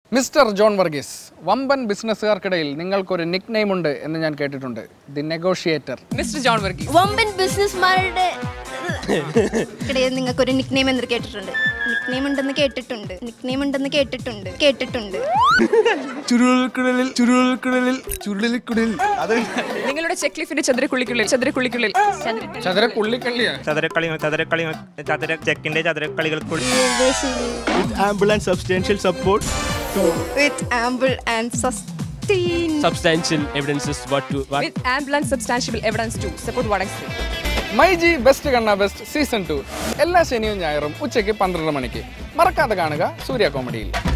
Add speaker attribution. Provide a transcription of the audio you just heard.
Speaker 1: mister John Varghese വമ്പൻ ബിസിനസ്സുകാർക്കിടയിൽ നിങ്ങൾക്കൊരു നിക് name ഉണ്ട് എന്ന് ഞാൻ കേട്ടിട്ടുണ്ട് the negotiator
Speaker 2: mister John Varghese
Speaker 3: വമ്പൻ ബിസിനസ്മാരുടെ ഇടയിൽ നിങ്ങൾക്ക് ഒരു നിക് നെയിം എന്ന് കേട്ടിട്ടുണ്ട് നിക് നെയിം ഉണ്ടെന്ന് കേട്ടിട്ടുണ്ട് നിക് നെയിം ഉണ്ടെന്ന് കേട്ടിട്ടുണ്ട് കേട്ടിട്ടുണ്ട്
Speaker 4: ചുരുൾക്കുടലിൽ ചുരുൾക്കുടലിൽ ചുരുളിക്കുടലിൽ അത്
Speaker 2: നിങ്ങളുടെ ചെക്ലിഫിന്റെ ചതുരക്കുള്ളിക്കുള്ളിൽ ചതുരക്കുള്ളിക്കുള്ളിൽ
Speaker 1: ചതുര കുള്ളിക്കള്ളിയാ
Speaker 5: ചതുരക്കളികൾ ചതുരക്കളികൾ ചതുര ചെക്കിന്റെ ചതുരക്കളികൾക്കുള്ളിൽ
Speaker 4: ambulance substantial support
Speaker 3: with ample and sustain
Speaker 6: substantial evidences what to what
Speaker 2: with ambulance substantiable evidence to support what
Speaker 1: my ജി ബെസ്റ്റ് കണ്ണ ബെസ്റ്റ് സീസൺ ടു എല്ലാ ശനിയും ഞായറും ഉച്ചയ്ക്ക് പന്ത്രണ്ട് മണിക്ക് മറക്കാതെ കാണുക സൂര്യ കോമഡിയിൽ